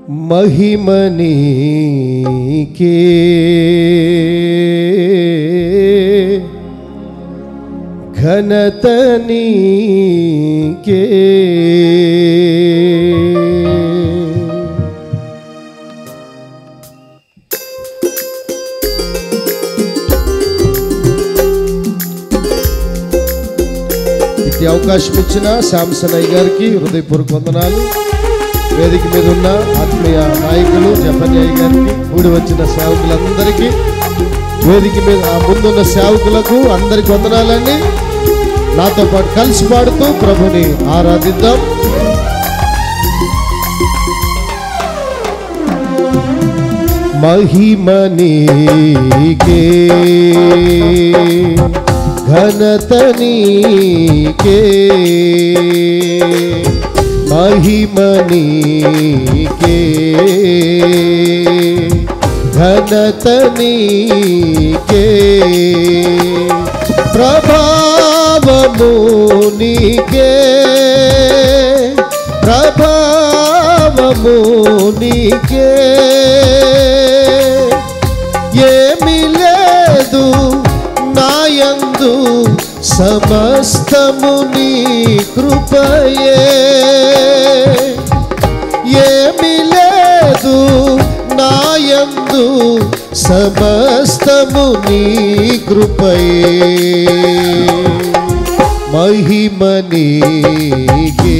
మహిమ నీకే ఘనత నీకే ఇట్టి అవకాశం ఇచ్చిన శాంసన్ అయ్య గారికి హృదయపూర్వక వందనాలు వేదిక మీద ఉన్న ఆత్మీయ నాయకులు జపని అయ్య గారికి కూడి వచ్చిన సేవకులందరికీ వేదిక మీద ఆ ముందున్న సేవకులకు అందరికి వందనాలండి నాతో పాటు కలిసి పాడుతూ ప్రభుని ఆరాధిద్దాం మహిమ నీకే ఘనత నీకే మహిమ నీకే ఘనత నీకే ప్రభావము నీకే ప్రభావము నీకే ఏమి లేదు నాయందు సమస్తము నీ కృపయే ఏమి లేదు నాయందు సమస్తము నీ కృపయే మహిమ నీకే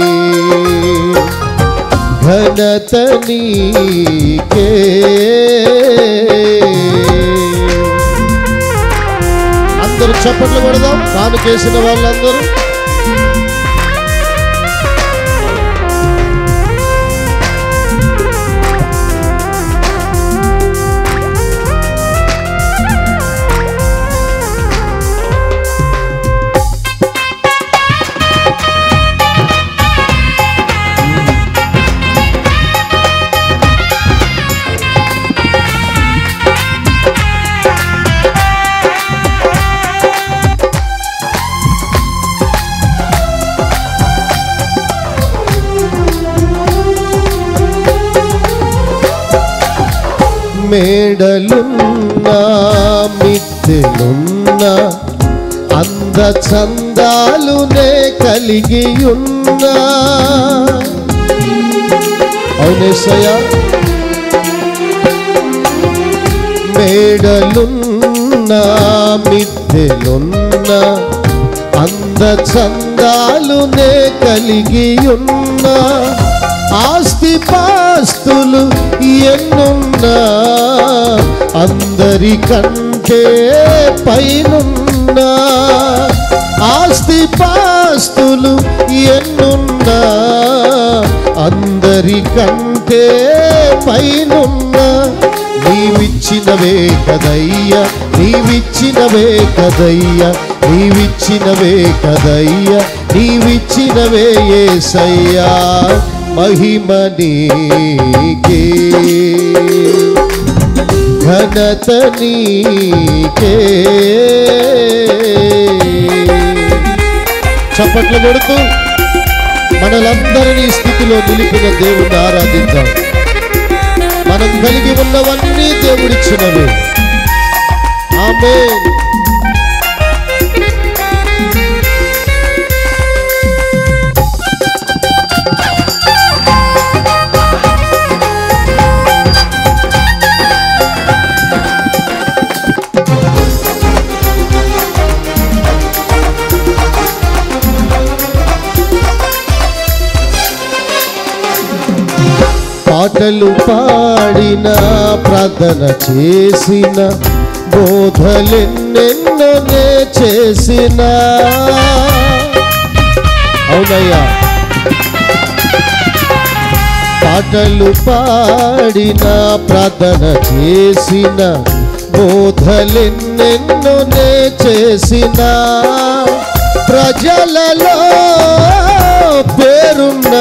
ఘనత నీకే అందరూ చప్పట్లు కొడదాం కానుకేసిన వాళ్ళందరూ మేడలున్నా మిద్దెలున్నా అంద చందాలునే కలిగి ఉన్నా అవునేసయ్యా మేడలున్నా మిద్దెలున్నా అంద చందాలునే కలిగి ఉన్నా ఆస్తి పాస్తులు ఎన్నున్నా అందరికంటే పైనున్నా ఆస్తి పాస్తులు ఎన్నున్నా అందరికంటే పైనున్నా నీవిచ్చినవే కదయ్యా నీవిచ్చినవే కదయ్యా నీవిచ్చినవే కదయ్యా నీవిచ్చినవే ఏసయ్యా మహిమ నీకే ఘనత నీకే చప్పట్లు కొడుతూ మనలందరినీ ఈ స్థితిలో నిలిపిన దేవుణ్ణి ఆరాధిద్దాం మనం కలిగి ఉన్నవన్నీ దేవుడిచ్చినవి ఆమె పాటలు పాడిన ప్రార్థన చేసిన బోధలెన్నెన్నోనే చేసిన అవునయ్యా పాటలు పాడిన ప్రార్థన చేసిన బోధలెన్నెన్నోనే చేసిన ప్రజలలో పేరున్న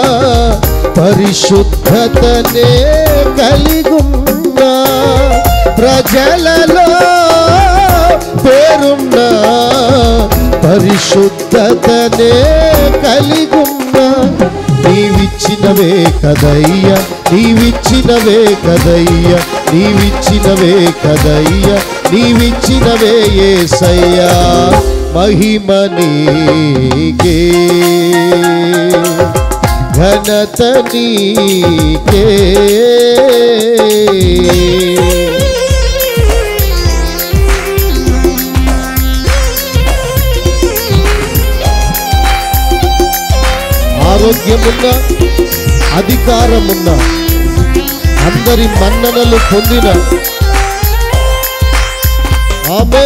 పరిశుద్ధతనే కలిగున్నా ప్రజలలో పేరున్న పరిశుద్ధతనే కలిగున్నా నీవిచ్చినవే కదయ్యా నీవిచ్చినవే కదయ్యా నీవిచ్చినవే కదయ్యా నీవిచ్చినవే ఏసయ్యా మహిమ నీకే ఘనత నీకే ఆరోగ్యమున్న అధికారమున్న అందరి మన్ననలు పొందిన ఆమె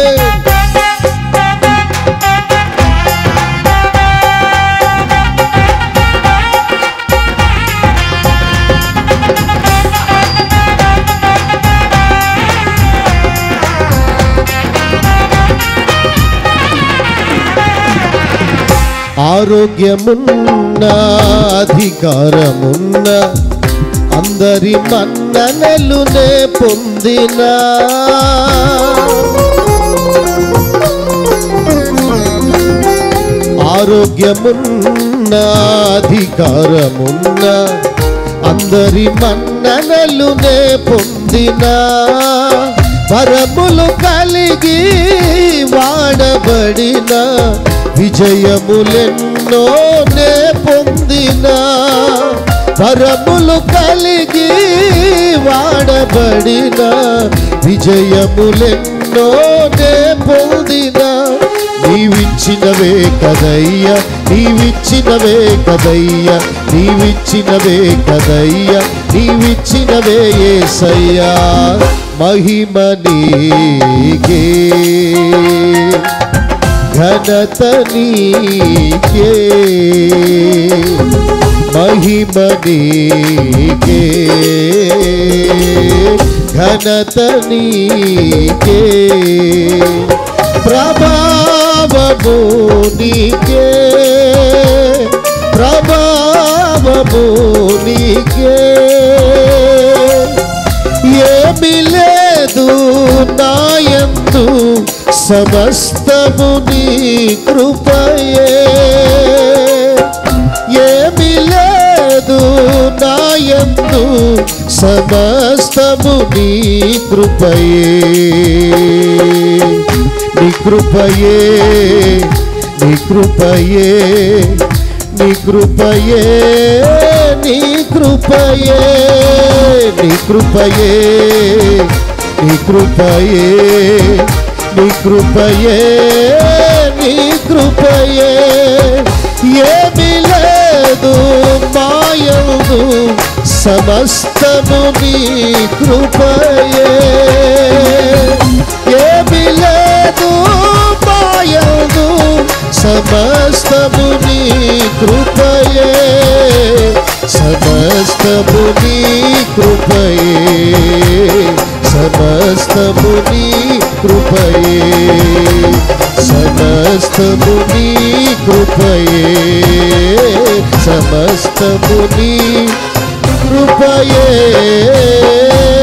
ఆరోగ్యమున్న అధికారమున్న అందరి మన్ననలునే పొందిన ఆరోగ్యమున్న అధికారమున్న అందరి మన్ననలునే పొందిన వరములు కలిగి వాడబడిన విజయములెన్నో నే పొందిన వరములు కలిగి వాడబడిన విజయములెన్నో నే పొందిన నీవిచ్చినవే కదయ్యా నీవిచ్చినవే కదయ్యా నీవిచ్చినవే కదయ్యా నీవిచ్చినవే ఏసయ్యా మహిమ నీకే ఘనత నీకే మహిమ నీకే ఘనత నీకే ప్రభావము నీకే ప్రభావము నీకే ఏమి లేదు నాయందు సమస్తము నీ కృపయే ఏమి లేదు నాయందు సమస్తము నీ కృపయే నీ కృపయే నీ కృపయే నీ కృపయే నీ కృపయే నీ కృపయే నీ కృపయే నీ కృపయే నీ కృపయే ఏమి లేదు మాయదు సమస్తము నీ కృపయే ఏమి లేదు మాయదు సమస్తము నీ కృపయే సమస్తము నీ కృపయే సమస్తము నీ కృపయే సమస్తము నీ కృపయే సమస్తము నీ కృపయే